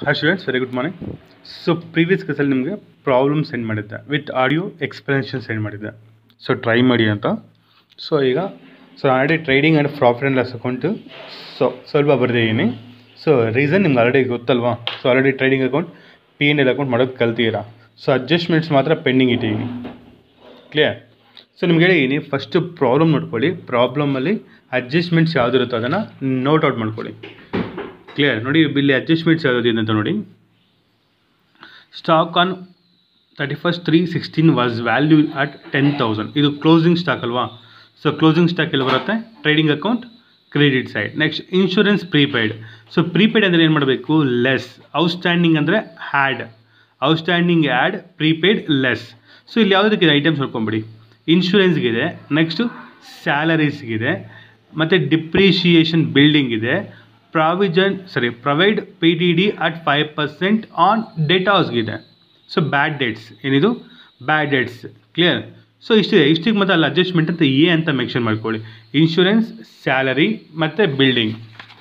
hi students very good morning so previous ಕ್ಲಾಸಲ್ಲಿ ನಿಮಗೆ problem send ಮಾಡಿದ್ದೆ ವಿತ್ ಆಡಿಯೋ ಎಕ್ಸ್ಪ್ಲನೇಷನ್ ಸೆಂಡ್ ಮಾಡಿದ್ದೆ so try ಮಾಡಿ ಅಂತ ಸೊ ಈಗ so already trading and profit and loss account so ಸ್ವಲ್ಪ ಬರೆದಿದ್ದೀನಿ ಸೊ ರೀಸನ್ ನಿಮ್ಗೆ ಆಲ್ರೆಡಿ ಗೊತ್ತಲ್ವಾ so already trading account P N L account ಮಾಡೋದು ಕಲ್ತೀರಾ ಸೊ ಅಡ್ಜಸ್ಟ್ಮೆಂಟ್ಸ್ ಮಾತ್ರ ಪೆಂಡಿಂಗ್ ಇಟ್ಟಿದ್ದೀನಿ ಕ್ಲಿಯರ್ ಸೊ ನಿಮ್ಗೆ ಹೇಳಿದ್ದೀನಿ ಫಸ್ಟು ಪ್ರಾಬ್ಲಮ್ ನೋಡ್ಕೊಳ್ಳಿ ಪ್ರಾಬ್ಲಮಲ್ಲಿ ಅಡ್ಜಸ್ಟ್ಮೆಂಟ್ಸ್ ಯಾವ್ದು ಇರುತ್ತೋ ಅದನ್ನು ನೋಟ್ ಔಟ್ ಮಾಡ್ಕೊಳ್ಳಿ ಕ್ಲಿಯರ್ ನೋಡಿ ಇಲ್ಲಿ ಅಡ್ಜಸ್ಟ್ಮೆಂಟ್ಸ್ ಯಾವ್ದು ಅಂತ ನೋಡಿ stock on thirty first three sixteen was value at ten thousand ಇದು ಕ್ಲೋಸಿಂಗ್ ಸ್ಟಾಕ್ ಅಲ್ವಾ ಸೊ ಕ್ಲೋಸಿಂಗ್ ಸ್ಟಾಕ್ ಎಲ್ಲಿ ಬರುತ್ತೆ trading account credit side next insurance prepaid so prepaid ಅಂದರೆ ಏನು ಮಾಡಬೇಕು ಲೆಸ್ ಔಟ್ಸ್ಟ್ಯಾಂಡಿಂಗ್ ಅಂದರೆ add outstanding add prepaid less so ಇಲ್ಲಿ ಯಾವುದಕ್ಕಿದೆ ಐಟಮ್ಸ್ ನೋಡ್ಕೊಂಬಿಡಿ ಇನ್ಶೂರೆನ್ಸ್ಗಿದೆ ನೆಕ್ಸ್ಟು ಸ್ಯಾಲರೀಸ್ಗಿದೆ ಮತ್ತು ಡಿಪ್ರಿಷಿಯೇಷನ್ ಬಿಲ್ಡಿಂಗ್ ಇದೆ provision sorry provide P T D at five percent on ಡೇಟಾಸ್ಗಿದೆ ಸೊ ಬ್ಯಾಡ್ ಡೇಟ್ಸ್ ಏನಿದು ಬ್ಯಾಡ್ ಡೇಟ್ಸ್ ಕ್ಲಿಯರ್ ಸೊ ಇಷ್ಟಿದೆ ಇಷ್ಟಿಗೆ ಮತ್ತು ಅಲ್ಲಿ ಅಡ್ಜಸ್ಟ್ಮೆಂಟ್ ಅಂತ ಎ ಅಂತ ಮೆನ್ಷನ್ ಮಾಡ್ಕೊಳ್ಳಿ ಇನ್ಶೂರೆನ್ಸ್ ಸ್ಯಾಲರಿ ಮತ್ತು building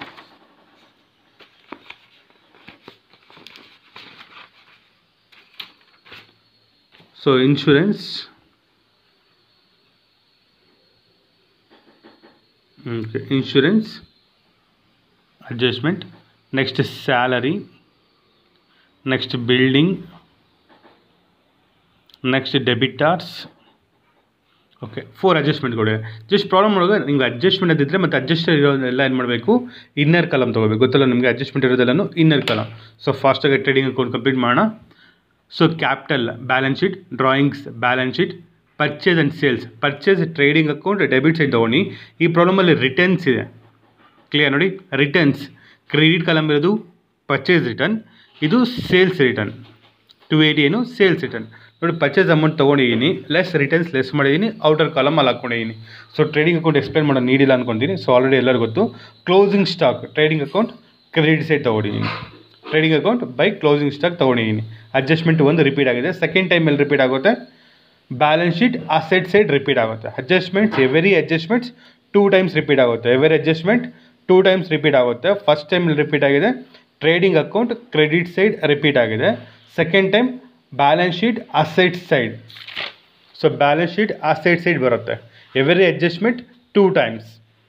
so insurance insurance adjustment next salary next building next debtors okay four ಅಡ್ಜಸ್ಟ್ಮೆಂಟ್ಗಳು ಜಸ್ಟ್ ಪ್ರಾಬ್ಲಮ್ ಒಳಗೆ ನಿಮ್ಗೆ ಅಡ್ಜಸ್ಟ್ಮೆಂಟ್ ಅದಿದ್ದರೆ ಮತ್ತು ಅಡ್ಜಸ್ಟ್ ಇರೋದೆಲ್ಲ ಏನು ಮಾಡಬೇಕು ಇನ್ನರ್ ಕಲಮ್ ತೊಗೋಬೇಕು ಗೊತ್ತಲ್ಲ ನಿಮಗೆ ಅಡ್ಜಸ್ಟ್ಮೆಂಟ್ ಇರೋದೆಲ್ಲನೂ ಇನ್ನರ್ ಕಲಮ್ ಸೊ ಫಾಸ್ಟಾಗಿ ಟ್ರೇಡಿಂಗ್ ಅಕೌಂಟ್ ಕಂಪ್ಲೀಟ್ ಮಾಡೋಣ so capital balance sheet drawings balance sheet purchase and sales purchase trading account debit side ತೊಗೊಂಡು ಈ ಪ್ರಾಬ್ಲಮಲ್ಲಿ ರಿಟರ್ನ್ಸ್ ಇದೆ ಕ್ಲಿಯರ್ ನೋಡಿ ರಿಟರ್ನ್ಸ್ ಕ್ರೆಡಿಟ್ ಕಾಲಮ್ ಇರೋದು ಪರ್ಚೇಸ್ ರಿಟರ್ನ್ ಇದು ಸೇಲ್ಸ್ ರಿಟರ್ನ್ ಟು ಏಯ್ಟಿ ಏನು ಸೇಲ್ಸ್ ರಿಟರ್ನ್ ನೋಡಿ ಪರ್ಚೇಸ್ ಅಮೌಂಟ್ ತೊಗೊಂಡಿದ್ದೀನಿ ಲೆಸ್ ರಿಟರ್ನ್ಸ್ ಲೆಸ್ ಮಾಡಿದ್ದೀನಿ ಔಟರ್ ಕಾಲಮ್ ಅಲ್ಲಿ ಹಾಕ್ಕೊಂಡಿದ್ದೀನಿ ಸೊ ಟ್ರೇಡಿಂಗ್ ಅಕೌಂಟ್ ಎಕ್ಸ್ಪ್ಲೇನ್ ಮಾಡೋದು ನೀಡಿಲ್ಲ ಅನ್ಕೊಂತೀನಿ ಸೊ ಆಲ್ರೆಡಿ ಎಲ್ಲರಿಗೂ ಗೊತ್ತು closing stock trading account credit side ತೊಗೊಂಡಿದ್ದೀನಿ trading account by closing stock ತೊಗೊಂಡಿದ್ದೀನಿ ಅಡ್ಜಸ್ಟ್ಮೆಂಟ್ ಒಂದು ರಿಪೀಟ್ ಆಗಿದೆ ಸೆಕೆಂಡ್ ಟೈಮಲ್ಲಿ ರಿಪೀಟ್ ಆಗುತ್ತೆ balance sheet asset side repeat ಆಗುತ್ತೆ adjustments every adjustments two times repeat ಆಗುತ್ತೆ every adjustment two times repeat ಆಗುತ್ತೆ first ಟೈಮಲ್ಲಿ ರಿಪೀಟ್ ಆಗಿದೆ trading account credit side repeat ಆಗಿದೆ second time balance sheet asset side so balance sheet asset side ಬರುತ್ತೆ every adjustment two times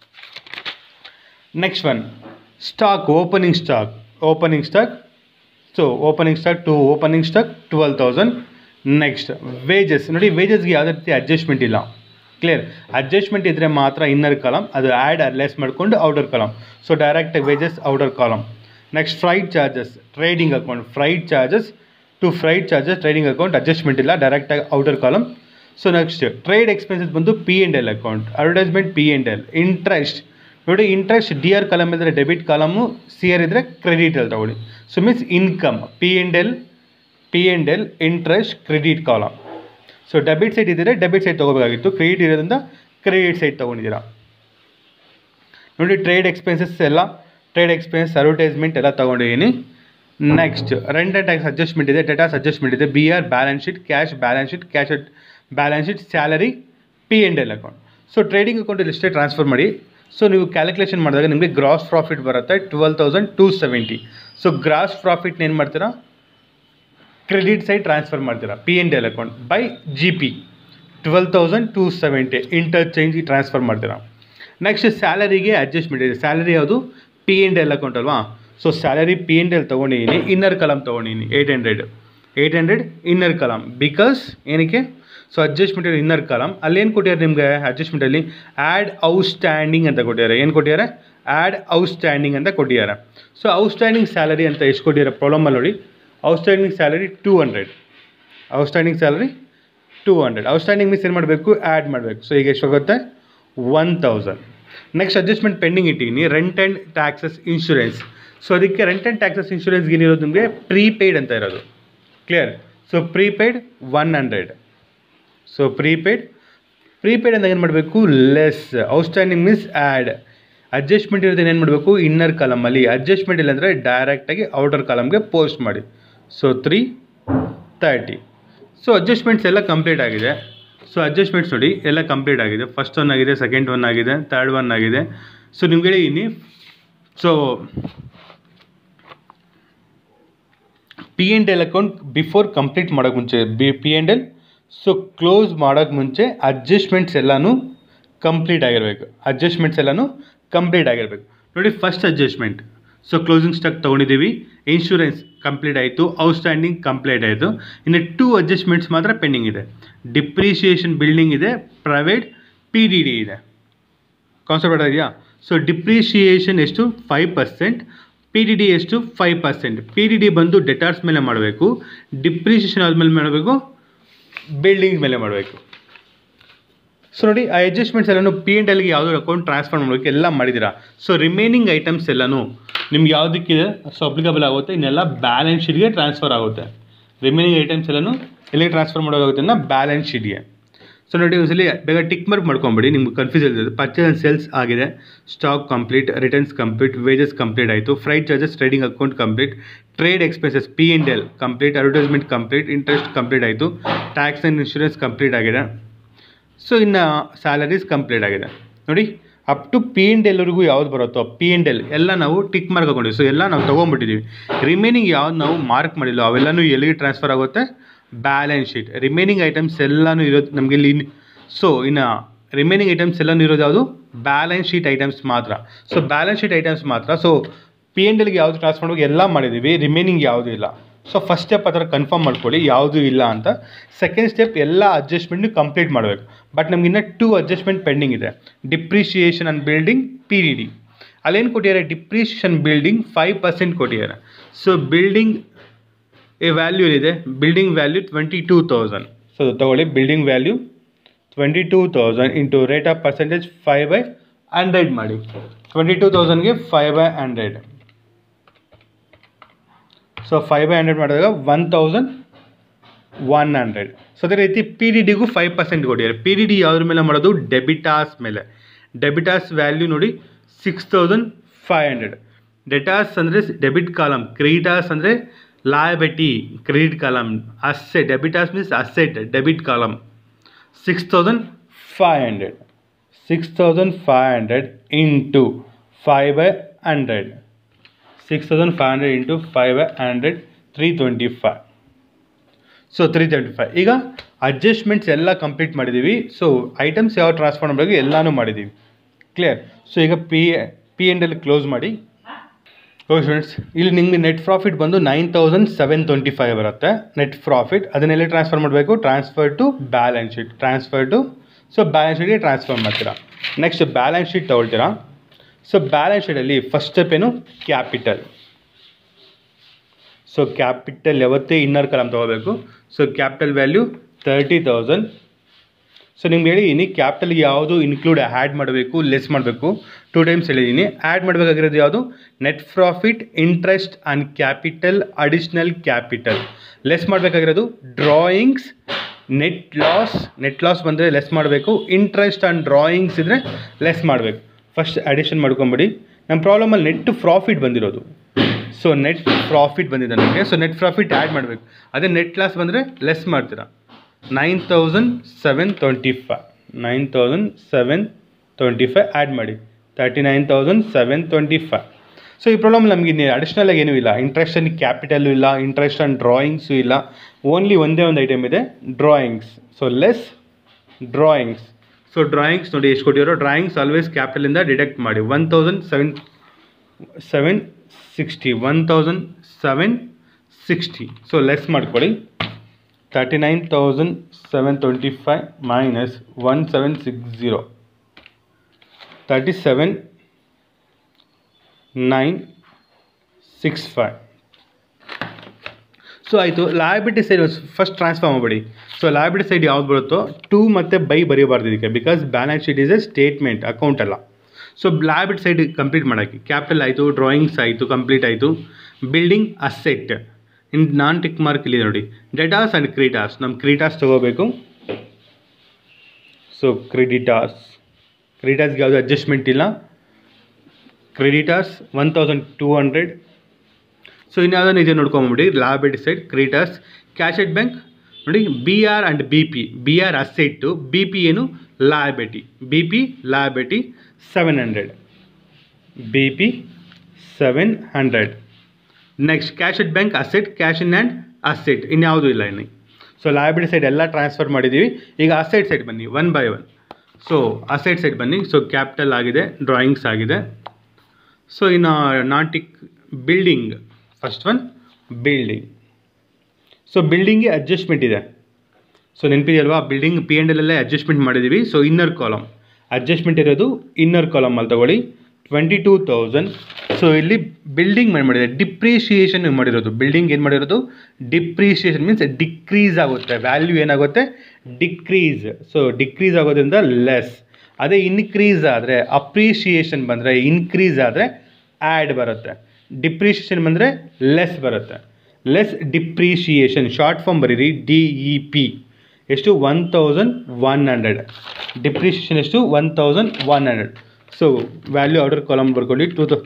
next one stock opening stock opening stock so opening stock to opening stock twelve thousand next wages ನೋಡಿ ವೇಜಸ್ಗೆ ಯಾವುದೇ ರೀತಿ adjustment ಇಲ್ಲ clear adjustment ಇದ್ದರೆ ಮಾತ್ರ inner column ಅದು add less ಮಾಡಿಕೊಂಡು outer column so direct wages outer column next freight charges trading account freight charges to freight charges trading account adjustment ಇಲ್ಲ ಡೈರೆಕ್ಟಾಗಿ outer column so next trade expenses ಬಂದು P and L account advertisement P and L interest ನೋಡಿ interest D R column ಇದ್ದರೆ debit column C R ಇದ್ದರೆ credit L ತಗೊಳ್ಳಿ so means income P and L P and L interest credit column so debit side ಇದ್ದರೆ debit side ತೊಗೋಬೇಕಾಗಿತ್ತು credit ಇರೋದ್ರಿಂದ credit side ತೊಗೊಂಡಿದ್ದೀರಾ ನೋಡಿ trade expenses ಎಲ್ಲ trade expense advertisement ಎಲ್ಲ ತೊಗೊಂಡಿದ್ದೀನಿ next rent and tax adjustment ಇದೆ ಡೇಟಾಸ್ ಅಡ್ಜಸ್ಟ್ಮೆಂಟ್ ಇದೆ B R balance sheet cash balance sheet cash balance sheet salary P and L account so trading ಅಕೌಂಟಲ್ಲಿ ಇಷ್ಟೇ transfer ಮಾಡಿ ಸೊ ನೀವು calculation ಮಾಡಿದಾಗ ನಿಮಗೆ ಗ್ರಾಸ್ ಪ್ರಾಫಿಟ್ ಬರುತ್ತೆ twelve thousand two seventy so gross ಪ್ರಾಫಿಟ್ನ ಏನು ಮಾಡ್ತೀರಾ ಕ್ರೆಡಿಟ್ ಸೈಡ್ ಟ್ರಾನ್ಸ್ಫರ್ ಮಾಡ್ತೀರಾ P and L account by G P twelve thousand two seventy interchange transfer ಮಾಡ್ತೀರಾ ನೆಕ್ಸ್ಟ್ ಸ್ಯಾಲರಿಗೆ ಅಡ್ಜಸ್ಟ್ಮೆಂಟ್ ಇದೆ ಸ್ಯಾಲರಿ ಯಾವುದು ಪಿ ಎಂಡ್ ಎಲ್ ಅಕೌಂಟ್ ಅಲ್ವಾ so salary P and L ತೊಗೊಂಡಿದ್ದೀನಿ inner column ತೊಗೊಂಡಿದ್ದೀನಿ eight hundred eight hundred inner column because ಏನಕ್ಕೆ so adjustment inner column ಅಲ್ಲೇನು ಕೊಟ್ಟಿದ್ದಾರೆ ನಿಮಗೆ ಅಡ್ಜಸ್ಟ್ಮೆಂಟಲ್ಲಿ ಆ್ಯಡ್ ಔಟ್ಸ್ಟ್ಯಾಂಡಿಂಗ್ ಅಂತ ಕೊಟ್ಟಿದ್ದಾರೆ ಏನು ಕೊಟ್ಟಿದ್ದಾರೆ ಆ್ಯಡ್ ಔಟ್ಸ್ಟ್ಯಾಂಡಿಂಗ್ ಅಂತ ಕೊಟ್ಟಿದ್ದಾರೆ ಸೊ ಔಟ್ಸ್ಟ್ಯಾಂಡಿಂಗ್ ಸ್ಯಾಲರಿ ಅಂತ ಎಷ್ಟು ಕೊಟ್ಟಿದ್ದಾರೆ ಪ್ರಾಬ್ಲಮಲ್ಲಿ ನೋಡಿ outstanding salary two hundred outstanding salary two hundred outstanding means ಏನು ಮಾಡಬೇಕು ಆ್ಯಡ್ ಮಾಡಬೇಕು ಸೊ ಈಗ ಎಷ್ಟಾಗುತ್ತೆ one thousand next adjustment pending ಇಟ್ಟಿದ್ದೀನಿ rent and taxes insurance so ಅದಕ್ಕೆ ರೆಂಟ್ ಆ್ಯಂಡ್ ಟ್ಯಾಕ್ಸಸ್ ಇನ್ಶೂರೆನ್ಸ್ಗೆ ಏನಿರೋದು ನಿಮಗೆ ಪ್ರೀಪೇಯ್ಡ್ ಅಂತ ಇರೋದು clear so prepaid one hundred so prepaid prepaid ಅಂತ ಏನು ಮಾಡಬೇಕು less outstanding means add adjustment ಇರೋದು ಏನು ಮಾಡಬೇಕು ಇನ್ನರ್ ಕಾಲಮಲ್ಲಿ ಅಡ್ಜಸ್ಟ್ಮೆಂಟ್ ಇಲ್ಲ ಅಂದರೆ ಡೈರೆಕ್ಟಾಗಿ ಔಟರ್ ಕಾಲಮ್ಗೆ ಪೋಸ್ಟ್ ಮಾಡಿ so three thirty so adjustments ಎಲ್ಲ ಕಂಪ್ಲೀಟ್ ಆಗಿದೆ ಸೊ ಅಡ್ಜಸ್ಟ್ಮೆಂಟ್ಸ್ ನೋಡಿ ಎಲ್ಲ ಕಂಪ್ಲೀಟ್ ಆಗಿದೆ ಫಸ್ಟ್ ಒನ್ ಆಗಿದೆ ಸೆಕೆಂಡ್ ಒನ್ ಆಗಿದೆ ತರ್ಡ್ ಒನ್ ಆಗಿದೆ ಸೊ ನಿಮ್ಗೆ ಹೇಳಿದ್ದೀನಿ so P and L account before complete ಮಾಡೋಕ್ಕೆ ಮುಂಚೆ B P and L so close ಮಾಡೋಕ್ಕೆ ಮುಂಚೆ ಅಡ್ಜಸ್ಟ್ಮೆಂಟ್ಸ್ ಎಲ್ಲನೂ ಕಂಪ್ಲೀಟ್ ಆಗಿರಬೇಕು ಅಡ್ಜಸ್ಟ್ಮೆಂಟ್ಸ್ ಎಲ್ಲನೂ ಕಂಪ್ಲೀಟ್ ಆಗಿರಬೇಕು ನೋಡಿ first adjustment so closing stock ತೊಗೊಂಡಿದ್ದೀವಿ ಇನ್ಶೂರೆನ್ಸ್ ಕಂಪ್ಲೀಟ್ ಆಯಿತು ಔಟ್ಸ್ಟ್ಯಾಂಡಿಂಗ್ ಕಂಪ್ಲೀಟ್ ಆಯಿತು ಇನ್ನು ಟೂ ಅಡ್ಜಸ್ಟ್ಮೆಂಟ್ಸ್ ಮಾತ್ರ ಪೆಂಡಿಂಗ್ ಇದೆ ಡಿಪ್ರಿಷಿಯೇಷನ್ ಬಿಲ್ಡಿಂಗ್ ಇದೆ ಪ್ರೈವೇಟ್ ಪಿ ಡಿ ಡಿ ಇದೆ ಕಾನ್ಸೆಪ್ಟ್ ಇದೆಯಾ ಸೊ ಡಿಪ್ರಿಷಿಯೇಷನ್ ಎಷ್ಟು five percent P D D ಎಷ್ಟು five percent P D D ಬಂದು ಡೆಟಾರ್ಸ್ ಮೇಲೆ ಮಾಡಬೇಕು ಡಿಪ್ರಿಷಿಯೇಷನ್ ಆದಮೇಲೆ ಮಾಡಬೇಕು ಬಿಲ್ಡಿಂಗ್ ಮೇಲೆ ಮಾಡಬೇಕು ಸೊ ನೋಡಿ ಆ ಅಡ್ಜಸ್ಟ್ಮೆಂಟ್ಸ್ ಎಲ್ಲನೂ ಪಿ ಎಂಡ್ ಎಲ್ಗೆ ಯಾವುದೋ ಅಕೌಂಟ್ ಟ್ರಾನ್ಸ್ಫರ್ ಮಾಡಬೇಕು ಎಲ್ಲ ಮಾಡಿದ್ದೀರಾ ಸೊ ರಿಮೈನಿಂಗ್ ಐಟಮ್ಸ್ ಎಲ್ಲನೂ ನಿಮ್ಗೆ ಯಾವುದಕ್ಕಿದೆ ಸೊ ಅಪ್ಲಿಕಬಲ್ ಆಗುತ್ತೆ ಇನ್ನೆಲ್ಲ ಬ್ಯಾಲೆನ್ಸ್ ಶೀಟ್ಗೆ ಟ್ರಾನ್ಸ್ಫರ್ ಆಗುತ್ತೆ ರಿಮೈನಿಂಗ್ ಐಟಮ್ಸ್ ಎಲ್ಲನೂ ಎಲ್ಲಿಗೆ ಟ್ರಾನ್ಸ್ಫರ್ ಮಾಡೋಕ್ಕಾಗುತ್ತೆ ಅನ್ನೋ ಬ್ಯಾಲೆನ್ಸ್ ಶೀಟ್ಗೆ ಸೊ ನೋಡಿ ಒಂದ್ಸಲಿ ಬೇಗ ಟಿಕ್ ಮಾರ್ಕ್ ಮಾಡ್ಕೊಂಬಿಡಿ ನಿಮ್ಗೆ ಕನ್ಫ್ಯೂಸ್ ಇರ್ತದೆ ಪರ್ಚೇಸ್ ಆ್ಯಂಡ್ ಸೇಲ್ಸ್ ಆಗಿದೆ stock complete returns complete wages complete ಆಯಿತು freight charges trading account complete trade expenses P and L complete advertisement complete interest complete ಆಯಿತು ಟ್ಯಾಕ್ಸ್ ಆ್ಯಂಡ್ ಇನ್ಶೂರೆನ್ಸ್ ಕಂಪ್ಲೀಟ್ ಆಗಿದೆ so ಇನ್ನು salaries complete ಆಗಿದೆ ನೋಡಿ up to P and ಎಲ್ವರೆಗೂ ಯಾವ್ದು ಬರುತ್ತೋ P and L ಎಲ್ಲ ನಾವು ಟಿಕ್ ಮಾರ್ಕ್ ಹಾಕೊಂಡಿವಿ ಸೊ ಎಲ್ಲ ನಾವು ತೊಗೊಂಬಿಟ್ಟಿದ್ದೀವಿ ರಿಮೈನಿಂಗ್ ಯಾವ್ದು ನಾವು ಮಾರ್ಕ್ ಮಾಡಿಲ್ಲ ಅವೆಲ್ಲನೂ ಎಲ್ಲಿಗೆ ಟ್ರಾನ್ಸ್ಫರ್ ಆಗುತ್ತೆ ಬ್ಯಾಲೆನ್ಸ್ ಶೀಟ್ ರಿಮೈನಿಂಗ್ ಐಟಮ್ಸ್ ಎಲ್ಲನೂ ಇರೋದು ನಮಗೆ ಇಲ್ಲಿ ಸೊ ಇನ್ನು ರಿಮೈನಿಂಗ್ ಐಟಮ್ಸ್ ಎಲ್ಲನೂ ಇರೋದು ಯಾವುದು ಬ್ಯಾಲೆನ್ಸ್ ಶೀಟ್ ಐಟಮ್ಸ್ ಮಾತ್ರ ಸೊ ಬ್ಯಾಲೆನ್ಸ್ ಶೀಟ್ ಐಟಮ್ಸ್ ಮಾತ್ರ ಸೊ ಪಿ ಎಂಡ್ ಎಲ್ಗೆ ಯಾವುದು ಟ್ರಾನ್ಸ್ಫರ್ ಮಾಡೋಕೆ ಎಲ್ಲ ಮಾಡಿದ್ದೀವಿ ರಿಮೈನಿಂಗ್ ಯಾವುದೂ ಇಲ್ಲ ಸೊ ಫಸ್ಟ್ ಸ್ಟೆಪ್ ಆ ಥರ ಕನ್ಫರ್ಮ್ ಮಾಡ್ಕೊಳ್ಳಿ ಯಾವುದೂ ಇಲ್ಲ ಅಂತ ಸೆಕೆಂಡ್ ಸ್ಟೆಪ್ ಎಲ್ಲ ಅಡ್ಜಸ್ಟ್ಮೆಂಟ್ನು ಕಂಪ್ಲೀಟ್ ಮಾಡಬೇಕು ಬಟ್ ನಮ್ಗೆ ಇನ್ನೂ ಟೂ ಅಡ್ಜಸ್ಟ್ಮೆಂಟ್ ಪೆಂಡಿಂಗ್ ಇದೆ depreciation and building P D D ಅಲ್ಲೇನು ಕೊಟ್ಟಿದ್ದಾರೆ ಡಿಪ್ರಿಷಿಯೇಷನ್ ಬಿಲ್ಡಿಂಗ್ ಫೈವ್ ಪರ್ಸೆಂಟ್ ಕೊಟ್ಟಿದ್ದಾರೆ ಸೊ ಬಿಲ್ಡಿಂಗ್ ಎ ವ್ಯಾಲ್ಯೂ ಏನಿದೆ building value twenty two thousand so ತಗೊಳ್ಳಿ building value twenty two thousand into rate of percentage five by hundred ಮಾಡಿ twenty two ತೌಸಂಡ್ಗೆ five by hundred so five by hundred ಮಾಡಿದಾಗ one thousand one hundred so ಅದೇ ರೀತಿ P D ಡಿಗೂ five percent ಕೊಟ್ಟಿದ್ದಾರೆ P D D ಯಾವುದ್ರ ಮೇಲೆ ಮಾಡೋದು ಡೆಬಿಟಾಸ್ ಮೇಲೆ ಡೆಬಿಟಾಸ್ ವ್ಯಾಲ್ಯೂ ನೋಡಿ six thousand five hundred debtors ಅಂದರೆ ಡೆಬಿಟ್ ಕಾಲಮ್ ಕ್ರೆಡಿಟಾಸ್ ಅಂದರೆ liability credit column asset debtors means asset debit column six thousand five hundred six thousand five hundred into five by hundred six thousand five hundred into five by hundred three twenty five so three thirty five ಈಗ adjustments ಎಲ್ಲ complete ಮಾಡಿದ್ದೀವಿ so items ಯಾವ transfer ಮಾಡಬೇಕು ಎಲ್ಲನೂ ಮಾಡಿದ್ದೀವಿ clear so ಈಗ P P and L close ಮಾಡಿ okay students ಇಲ್ಲಿ ನಿಮಗೆ ನೆಟ್ ಪ್ರಾಫಿಟ್ ಬಂದು nine thousand seven twenty five ಬರುತ್ತೆ ನೆಟ್ ಪ್ರಾಫಿಟ್ ಅದನ್ನೆಲ್ಲ ಟ್ರಾನ್ಸ್ಫರ್ ಮಾಡಬೇಕು transfer to balance sheet transfer to so balance ಶೀಟ್ಗೆ ಟ್ರಾನ್ಸ್ಫರ್ ಮಾಡ್ತೀರಾ ನೆಕ್ಸ್ಟ್ ಬ್ಯಾಲೆನ್ಸ್ ಶೀಟ್ ತೊಗೊಳ್ತೀರಾ ಸೊ ಬ್ಯಾಲೆನ್ಸ್ ಶೀಟಲ್ಲಿ ಫಸ್ಟ್ ಸ್ಟೆಪ್ ಏನು ಕ್ಯಾಪಿಟಲ್ ಸೊ ಕ್ಯಾಪಿಟಲ್ ಯಾವತ್ತೇ ಇನ್ನರ್ ಕಲಮ್ ತೊಗೋಬೇಕು so capital value thirty thousand so ನಿಮ್ಗೆ ಹೇಳಿದ್ದೀನಿ ಕ್ಯಾಪಿಟಲ್ಗೆ ಯಾವುದು ಇನ್ಕ್ಲೂಡ್ ಆ್ಯಡ್ ಮಾಡಬೇಕು ಲೆಸ್ ಮಾಡಬೇಕು ಟೂ ಟೈಮ್ಸ್ ಹೇಳಿದ್ದೀನಿ ಆ್ಯಡ್ ಮಾಡಬೇಕಾಗಿರೋದು ಯಾವುದು net profit interest and capital additional capital less ಮಾಡಬೇಕಾಗಿರೋದು drawings net loss net loss ಬಂದರೆ ಲೆಸ್ ಮಾಡಬೇಕು ಇಂಟ್ರೆಸ್ಟ್ ಆ್ಯಂಡ್ ಡ್ರಾಯಿಂಗ್ಸ್ ಇದ್ದರೆ ಲೆಸ್ ಮಾಡಬೇಕು ಫಸ್ಟ್ ಅಡಿಷನ್ ಮಾಡ್ಕೊಂಬಿಡಿ ನಮ್ಮ ಪ್ರಾಬ್ಲಮಲ್ಲಿ ನೆಟ್ ಪ್ರಾಫಿಟ್ ಬಂದಿರೋದು ಸೊ ನೆಟ್ ಪ್ರಾಫಿಟ್ ಬಂದಿದೆ ನನಗೆ ಸೊ ನೆಟ್ ಪ್ರಾಫಿಟ್ ಆ್ಯಡ್ ಮಾಡಬೇಕು ಅದೇ ನೆಟ್ ಲಾಸ್ ಬಂದರೆ ಲೆಸ್ ಮಾಡ್ತೀರಾ nine thousand seven twenty five nine thousand seven twenty five add ಮಾಡಿ thirty nine thousand seven twenty five so ಈ ಪ್ರಾಬ್ಲಮ್ ನಮಗೆ ಅಡಿಷ್ನಲ್ ಆಗಿ ಏನೂ ಇಲ್ಲ ಇಂಟ್ರೆಸ್ಟ್ ಆ್ಯಂಡ್ ಕ್ಯಾಪಿಟಲು ಇಲ್ಲ ಇಂಟ್ರೆಸ್ಟ್ ಆ್ಯಂಡ್ ಡ್ರಾಯಿಂಗ್ಸು ಇಲ್ಲ ಓನ್ಲಿ ಒಂದೇ ಒಂದು ಐಟಮ್ ಇದೆ drawings so less drawings so drawings ನೋಡಿ ಎಷ್ಟು ಕೊಟ್ಟಿರೋ ಡ್ರಾಯಿಂಗ್ಸ್ ಆಲ್ವೇಸ್ ಕ್ಯಾಪಿಟಲಿಂದ ಡಿಡಕ್ಟ್ ಮಾಡಿ one thousand seven seven sixty one thousand seven sixty so less ಮಾಡ್ಕೊಳ್ಳಿ thirty nine thousand seven twenty five minus one seven six zero thirty seven nine six five so ಆಯಿತು liability side first transfer ಮಾಡಬೇಡಿ so liability side ಯಾವ್ದು ಬರುತ್ತೋ two ಮತ್ತು by ಬರೀಬಾರ್ದು ಇದಕ್ಕೆ because balance sheet is a statement account ಅಲ್ಲ so liability side complete ಮಾಡೋಕ್ಕೆ capital ಆಯಿತು ಡ್ರಾಯಿಂಗ್ಸ್ ಆಯಿತು ಕಂಪ್ಲೀಟ್ ಆಯಿತು building asset in non tick mark ಇಲ್ಲಿ ನೋಡಿ ಡೆಟಾಸ್ ಆ್ಯಂಡ್ ಕ್ರೀಟಾಸ್ ನಮ್ಮ ಕ್ರೀಟಾಸ್ ತೊಗೋಬೇಕು ಸೊ ಕ್ರೆಡಿಟಾಸ್ ಕ್ರೆಡಿಟಾಸ್ಗೆ ಯಾವುದು ಅಡ್ಜಸ್ಟ್ಮೆಂಟ್ ಇಲ್ಲ creditors one thousand two hundred so ಇನ್ಯಾವುದನ್ನು ಇದೆ ನೋಡ್ಕೊಂಬಿಡಿ liability side creditors cash at bank ನೋಡಿ B R and B P B R asset B P ಏನು liability B P liability seven hundred B P seven hundred next cash at bank asset cash in and asset ಇನ್ಯಾವುದೂ ಇಲ್ಲ ಇನ್ನು so liability side ಎಲ್ಲ transfer ಮಾಡಿದ್ದೀವಿ ಈಗ asset side ಬನ್ನಿ one by one so asset side ಬನ್ನಿ so capital ಆಗಿದೆ drawings ಆಗಿದೆ ಸೊ ಇನ್ನು non tick building first one building so ಬಿಲ್ಡಿಂಗ್ಗೆ ಅಡ್ಜಸ್ಟ್ಮೆಂಟ್ ಇದೆ ಸೊ ನೆನಪಿದೆಯಲ್ವಾ ಬಿಲ್ಡಿಂಗ್ ಪಿ ಎಂಡ್ ಎಲ್ಲೇ ಅಡ್ಜಸ್ಟ್ಮೆಂಟ್ ಮಾಡಿದ್ದೀವಿ ಸೊ ಇನ್ನರ್ ಕಾಲಮ್ ಅಡ್ಜಸ್ಟ್ಮೆಂಟ್ ಇರೋದು ಇನ್ನರ್ ಕಾಲಮಲ್ಲಿ ತಗೊಳ್ಳಿ ಟ್ವೆಂಟಿ ಟೂ ತೌಸಂಡ್ ಸೊ ಇಲ್ಲಿ ಬಿಲ್ಡಿಂಗ್ ಮಾಡಿ ಮಾಡಿದೆ ಡಿಪ್ರಿಷಿಯೇಷನ್ ಮಾಡಿರೋದು ಬಿಲ್ಡಿಂಗ್ ಏನು ಮಾಡಿರೋದು ಡಿಪ್ರಿಷಿಯೇಷನ್ ಮೀನ್ಸ್ ಡಿಕ್ರೀಸ್ ಆಗುತ್ತೆ ವ್ಯಾಲ್ಯೂ ಏನಾಗುತ್ತೆ ಡಿಕ್ರೀಸ್ ಸೊ ಡಿಕ್ರೀಸ್ ಆಗೋದ್ರಿಂದ ಲೆಸ್ ಅದೇ ಇನ್ಕ್ರೀಸ್ ಆದರೆ ಅಪ್ರಿಷಿಯೇಷನ್ ಬಂದರೆ ಇನ್ಕ್ರೀಸ್ ಆದರೆ ಆ್ಯಡ್ ಬರುತ್ತೆ ಡಿಪ್ರಿಷಿಯೇಷನ್ ಬಂದರೆ ಲೆಸ್ ಬರುತ್ತೆ ಲೆಸ್ ಡಿಪ್ರಿಷಿಯೇಷನ್ ಶಾರ್ಟ್ ಫಾರ್ಮ್ ಬರೀರಿ ಡಿ ಇ ಪಿ ಎಷ್ಟು one thousand one hundred depreciation ಎಷ್ಟು one thousand one hundred so value outer column ಬರ್ಕೊಳ್ಳಿ two thou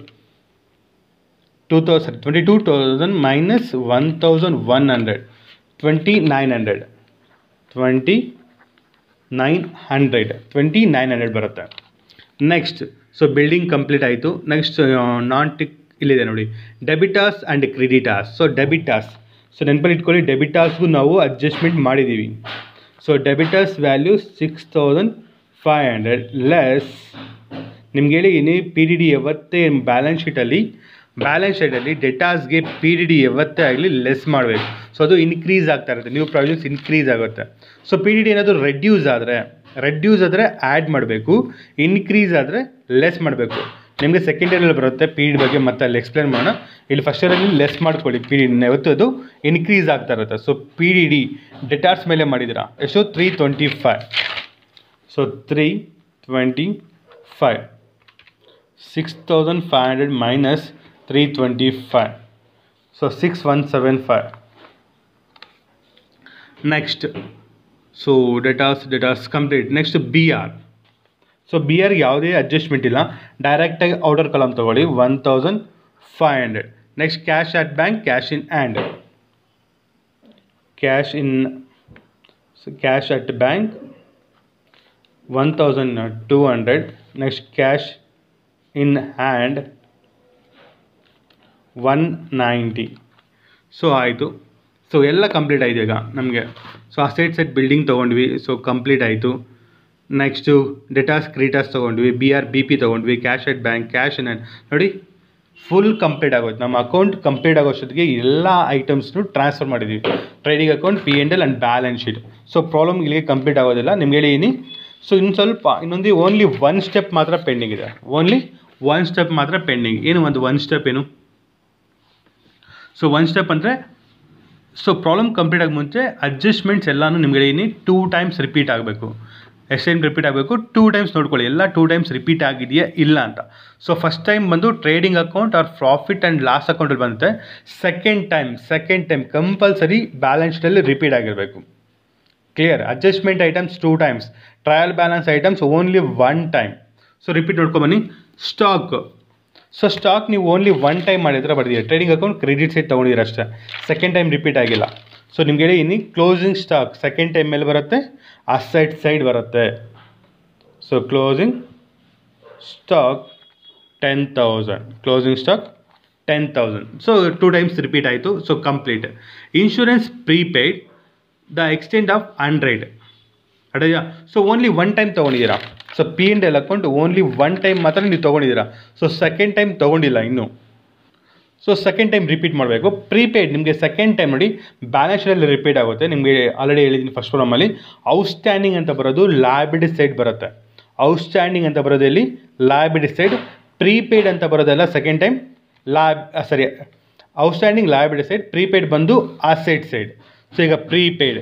two thousand twenty two thousand minus one thousand one hundred twenty nine hundred twenty nine hundred twenty nine hundred ಬರುತ್ತೆ next so building complete ಆಯಿತು next non tick ಇಲ್ಲಿದೆ ನೋಡಿ debtors and creditors so debtors so ನೆನಪಲ್ಲಿ ಇಟ್ಕೊಳ್ಳಿ ಡೆಬಿಟಾಸ್ಗೂ ನಾವು adjustment ಮಾಡಿದ್ದೀವಿ so debtors value six thousand five hundred less ನಿಮ್ಗೆ ಹೇಳಿದ್ದೀನಿ ಪಿ ಡಿ ಡಿ ಯಾವತ್ತೇ ಬ್ಯಾಲೆನ್ಸ್ ಶೀಟಲ್ಲಿ ಬ್ಯಾಲೆನ್ಸ್ ಶೀಟಲ್ಲಿ ಡೆಟಾಸ್ಗೆ ಪಿ ಡಿ ಡಿ ಯಾವತ್ತೇ ಆಗಲಿ ಲೆಸ್ ಮಾಡಬೇಕು ಸೊ ಅದು ಇನ್ಕ್ರೀಸ್ ಆಗ್ತಾ ಇರುತ್ತೆ ನ್ಯೂ ಪ್ರಾವಿಷನ್ಸ್ ಇನ್ಕ್ರೀಸ್ ಆಗುತ್ತೆ ಸೊ ಪಿ ಡಿ ಡಿ ಏನಾದರೂ ರೆಡ್ಯೂಸ್ ಆದರೆ ರೆಡ್ಯೂಸ್ ಆದರೆ ಆ್ಯಡ್ ಮಾಡಬೇಕು ಇನ್ಕ್ರೀಸ್ ಆದರೆ ಲೆಸ್ ಮಾಡಬೇಕು ನಿಮಗೆ ಸೆಕೆಂಡ್ ಇಯರಲ್ಲಿ ಬರುತ್ತೆ ಪಿ ಡಿ ಬಗ್ಗೆ ಮತ್ತೆ ಅಲ್ಲಿ ಎಕ್ಸ್ಪ್ಲೇನ್ ಮಾಡೋಣ ಇಲ್ಲಿ ಫಸ್ಟ್ ಇಯರಲ್ಲಿ ಲೆಸ್ ಮಾಡ್ಕೊಳ್ಳಿ ಪಿ ಡಿ ಯಾವತ್ತು ಅದು ಇನ್ಕ್ರೀಸ್ ಆಗ್ತಾ ಇರುತ್ತೆ so P D D debtors ಮೇಲೆ ಮಾಡಿದ್ದೀರಾ ಎಷ್ಟು three twenty five so three twenty five six thousand five hundred minus three twenty five so six one seven five next so debtors debtors complete next B R so B R ಯಾವುದೇ adjustment ಇಲ್ಲ ಡೈರೆಕ್ಟಾಗಿ outer column ತೊಗೊಳ್ಳಿ one thousand five hundred next cash at bank cash in and cash in cash at bank one thousand two hundred next cash in hand one ninety so ಆಯಿತು so ಎಲ್ಲ complete ಆಯಿತು ಈಗ ನಮಗೆ so ಆ side side building ತೊಗೊಂಡ್ವಿ so complete ಆಯಿತು next debtors creditors ತೊಗೊಂಡ್ವಿ B R B P ತೊಗೊಂಡ್ವಿ cash at bank cash in ನೋಡಿ ಫುಲ್ ಕಂಪ್ಲೀಟ್ ಆಗೋಯ್ತು ನಮ್ಮ ಅಕೌಂಟ್ ಕಂಪ್ಲೀಟ್ ಆಗೋಷ್ಟೊತ್ತಿಗೆ ಎಲ್ಲ ಐಟಮ್ಸ್ನು ಟ್ರಾನ್ಸ್ಫರ್ ಮಾಡಿದ್ವಿ trading account P and L and balance sheet so problem ಇಲ್ಲಿಗೆ ಕಂಪ್ಲೀಟ್ ಆಗೋದಿಲ್ಲ ನಿಮ್ಗೆ ಹೇಳಿದ್ದೀನಿ ಸೊ ಇನ್ನು ಸ್ವಲ್ಪ ಇನ್ನೊಂದು ಓನ್ಲಿ ಒನ್ ಸ್ಟೆಪ್ ಮಾತ್ರ ಪೆಂಡಿಂಗ್ ಇದೆ ಓನ್ಲಿ ಒನ್ ಸ್ಟೆಪ್ ಮಾತ್ರ ಪೆಂಡಿಂಗ್ ಏನು ಒಂದು ಒನ್ ಸ್ಟೆಪ್ ಏನು ಸೊ ಒನ್ ಸ್ಟೆಪ್ ಅಂದರೆ ಸೊ ಪ್ರಾಬ್ಲಮ್ ಕಂಪ್ಲೀಟ್ ಆಗಿ ಮುಂಚೆ ಅಡ್ಜಸ್ಟ್ಮೆಂಟ್ಸ್ ಎಲ್ಲನೂ ನಿಮ್ಗೆ ಹೇಳಿದ್ದೀನಿ ಟೂ ಟೈಮ್ಸ್ ರಿಪೀಟ್ ಆಗಬೇಕು ಎಷ್ಟು ಟೈಮ್ ರಿಪೀಟ್ ಆಗಬೇಕು ಟೂ ಟೈಮ್ಸ್ ನೋಡ್ಕೊಳ್ಳಿ ಎಲ್ಲ ಟೂ ಟೈಮ್ಸ್ ರಿಪೀಟ್ ಆಗಿದೆಯಾ ಇಲ್ಲ ಅಂತ ಸೊ ಫಸ್ಟ್ ಟೈಮ್ ಬಂದು trading account or profit and loss ಅಕೌಂಟಲ್ಲಿ ಬಂದುತ್ತೆ second time second time compulsory balance ಶೀಟಲ್ಲಿ ರಿಪೀಟ್ ಆಗಿರಬೇಕು clear adjustment items two times trial balance items only one time so repeat ನೋಡ್ಕೊಂಬನ್ನಿ stock so stock ನೀವು only one time ಮಾಡಿದ್ರೆ ಬರ್ದಿದೆ trading account credit side ತೊಗೊಂಡಿದ್ದೀರ ಅಷ್ಟೇ ಸೆಕೆಂಡ್ ಟೈಮ್ ರಿಪೀಟ್ ಆಗಿಲ್ಲ so ನಿಮ್ಗೆ ಹೇಳಿ ಇನ್ನು ಕ್ಲೋಸಿಂಗ್ ಸ್ಟಾಕ್ ಸೆಕೆಂಡ್ ಟೈಮ್ ಮೇಲೆ ಬರುತ್ತೆ ಅಸೈಡ್ ಸೈಡ್ ಬರುತ್ತೆ so closing stock ten thousand closing stock ten thousand so two times repeat ಆಯಿತು so complete insurance prepaid the extent of hundred ಅಡೆಯಾ so only one time ತೊಗೊಂಡಿದ್ದೀರಾ so P and L account only one time ಮಾತ್ರ ನೀವು ತೊಗೊಂಡಿದ್ದೀರಾ so second time ತೊಗೊಂಡಿಲ್ಲ ಇನ್ನೂ so second time repeat ಮಾಡಬೇಕು prepaid ನಿಮಗೆ ಸೆಕೆಂಡ್ ಟೈಮ್ ನೋಡಿ ಬ್ಯಾಲೆನ್ಸ್ ಶೀಟಲ್ಲಿ ರಿಪೀಟ್ ಆಗುತ್ತೆ ನಿಮಗೆ ಆಲ್ರೆಡಿ ಹೇಳಿದ್ದೀನಿ ಫಸ್ಟ್ ಪ್ರಾಬ್ಲಮಲ್ಲಿ ಔಟ್ಸ್ಟ್ಯಾಂಡಿಂಗ್ ಅಂತ ಬರೋದು ಲಾಬಿಡಿ ಸೈಡ್ ಬರುತ್ತೆ ಔಟ್ಸ್ಟ್ಯಾಂಡಿಂಗ್ ಅಂತ ಬರೋದು ಎಲ್ಲಿ ಲಾಬಿಡಿ ಸೈಡ್ ಪ್ರೀಪೇಯ್ಡ್ ಅಂತ ಬರೋದೆಲ್ಲ ಸೆಕೆಂಡ್ ಟೈಮ್ ಲ್ಯಾಬ್ ಸರಿ ಔಟ್ಸ್ಟ್ಯಾಂಡಿಂಗ್ ಲಾಬಿಡಿ ಸೈಡ್ ಪ್ರೀಪೇಯ್ಡ್ ಬಂದು ಆ ಸೈಡ್ ಸೈಡ್ ಸೊ ಈಗ ಪ್ರೀಪೇಯ್ಡ್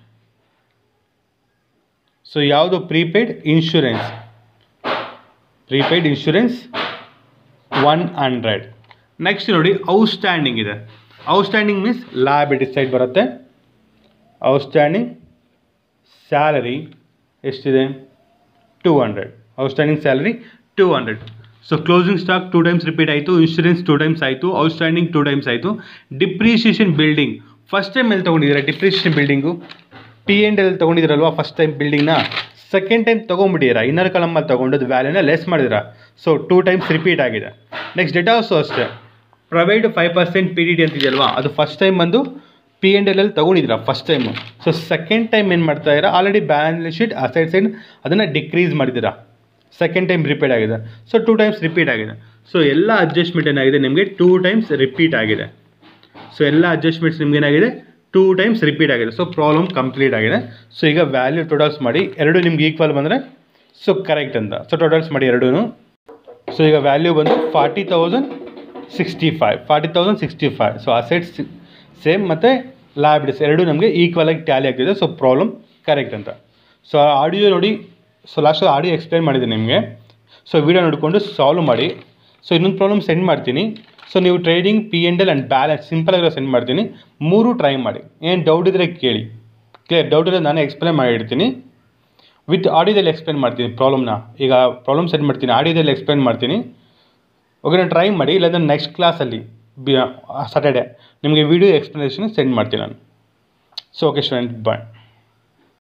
ಸೊ ಯಾವುದು prepaid insurance prepaid insurance one hundred next ನೋಡಿ ಔಟ್ಸ್ಟ್ಯಾಂಡಿಂಗ್ ಇದೆ ಔಟ್ಸ್ಟ್ಯಾಂಡಿಂಗ್ ಮೀನ್ಸ್ ಲಾಬಿಟಿ ಸೈಡ್ ಬರುತ್ತೆ ಔಟ್ಸ್ಟ್ಯಾಂಡಿಂಗ್ ಸ್ಯಾಲರಿ ಎಷ್ಟಿದೆ two hundred outstanding salary two hundred so closing stock two times repeat ಆಯಿತು insurance two times ಆಯಿತು outstanding two times ಆಯಿತು depreciation building first time ಎಲ್ಲಿ ತೊಗೊಂಡಿದ್ದೀರಾ depreciation building P and L ತೊಗೊಂಡಿದ್ದೀರಲ್ವಾ first time ಬಿಲ್ಡಿಂಗ್ನ second time ತೊಗೊಂಬಿಟ್ಟಿದ್ದೀರಾ inner ಕಲಮಲ್ಲಿ ತೊಗೊಂಡು ವ್ಯಾಲ್ಯೂನ ಲೆಸ್ ಮಾಡಿದಿರಾ ಸೊ ಟೂ ಟೈಮ್ಸ್ ರಿಪೀಟ್ ಆಗಿದೆ ನೆಕ್ಸ್ಟ್ ಡೆಟಾಸು ಅಷ್ಟೇ provide five percent P D D ಅಂತಿದೆಯಲ್ವಾ ಅದು ಫಸ್ಟ್ ಟೈಮ್ ಬಂದು ಪಿ ಎಂಡ್ ಎಲ್ ಅಲ್ಲಿ ತೊಗೊಂಡಿದ್ದೀರಾ first time so second time ಏನು ಮಾಡ್ತಾ ಇದ್ದೀರಾ ಆಲ್ರೆಡಿ ಬ್ಯಾಲೆನ್ಸ್ ಶೀಟ್ ಆ ಸೈಡ್ ಸೈಡ್ ಅದನ್ನು ಡಿಕ್ರೀಸ್ ಮಾಡಿದ್ದೀರಾ ಸೆಕೆಂಡ್ ಟೈಮ್ ರಿಪೀಟ್ ಆಗಿದೆ ಸೊ ಟೂ ಟೈಮ್ಸ್ ರಿಪೀಟ್ ಆಗಿದೆ ಸೊ ಎಲ್ಲ ಅಡ್ಜಸ್ಟ್ಮೆಂಟ್ ಏನಾಗಿದೆ ನಿಮಗೆ ಟೂ ಟೈಮ್ಸ್ ರಿಪೀಟ್ ಆಗಿದೆ ಸೊ ಎಲ್ಲ ಅಡ್ಜಸ್ಟ್ಮೆಂಟ್ಸ್ ನಿಮ್ಗೆ ಏನಾಗಿದೆ ಟೂ ಟೈಮ್ಸ್ ರಿಪೀಟ್ ಆಗಿದೆ ಸೊ ಪ್ರಾಬ್ಲಮ್ ಕಂಪ್ಲೀಟ್ ಆಗಿದೆ ಸೊ ಈಗ ವ್ಯಾಲ್ಯೂ ಟೋಟಲ್ಸ್ ಮಾಡಿ ಎರಡು ನಿಮ್ಗೆ ಈಕ್ವಲ್ ಬಂದರೆ ಸೊ ಕರೆಕ್ಟ್ ಅಂತ ಸೊ ಟೋಟಲ್ಸ್ ಮಾಡಿ ಎರಡೂ ಸೊ ಈಗ ವ್ಯಾಲ್ಯೂ ಬಂದು forty thousand sixty five forty thousand sixty five so assets same ಮತ್ತು ಲ್ಯಾಬಿಡಿಸ್ ಎರಡು ನಮಗೆ ಈಕ್ವಲ್ ಆಗಿ ಟ್ಯಾಲಿ ಆಗ್ತಿದೆ ಸೊ ಪ್ರಾಬ್ಲಮ್ ಕರೆಕ್ಟ್ ಅಂತ ಸೊ ಆಡಿಯೋ ನೋಡಿ ಸೊ ಲಾಸ್ಟ್ ಆಡಿಯೋ ಎಕ್ಸ್ಪ್ಲೈನ್ ಮಾಡಿದೆ ನಿಮಗೆ ಸೊ ವಿಡಿಯೋ ನೋಡಿಕೊಂಡು ಸಾಲ್ವ್ ಮಾಡಿ ಸೊ ಇನ್ನೊಂದು ಪ್ರಾಬ್ಲಮ್ ಸೆಂಡ್ ಮಾಡ್ತೀನಿ ಸೊ ನೀವು trading P and L and balance simple ಆಗಿರೋ ಸೆಂಡ್ ಮಾಡ್ತೀನಿ ಮೂರು ಟ್ರೈ ಮಾಡಿ ಏನು ಡೌಟ್ ಇದ್ದರೆ ಕೇಳಿ ಕ್ಲಿಯರ್ ಡೌಟ್ ಇದ್ದರೆ ನಾನೇ ಎಕ್ಸ್ಪ್ಲೈನ್ ಮಾಡಿರ್ತೀನಿ ವಿತ್ ಆಡಿಯೋದಲ್ಲಿ ಎಕ್ಸ್ಪ್ಲೈನ್ ಮಾಡ್ತೀನಿ ಪ್ರಾಬ್ಲಮ್ನ ಈಗ ಪ್ರಾಬ್ಲಮ್ ಸೆಂಡ್ ಮಾಡ್ತೀನಿ ಆಡಿಯೋದಲ್ಲಿ ಎಕ್ಸ್ಪ್ಲೈನ್ ಮಾಡ್ತೀನಿ ಓಕೆ ನಾನು ಟ್ರೈ ಮಾಡಿ ಇಲ್ಲಾಂದರೆ ನೆಕ್ಸ್ಟ್ ಕ್ಲಾಸಲ್ಲಿ ಬಿ ಸಾಟರ್ಡೆ ನಿಮಗೆ ವಿಡಿಯೋ ಎಕ್ಸ್ಪ್ಲನೇಷನ್ ಸೆಂಡ್ ಮಾಡ್ತೀನಿ ನಾನು ಸೊ ಓಕೆ ಸ್ಟೂಡೆಂಟ್ ಬಾಯ್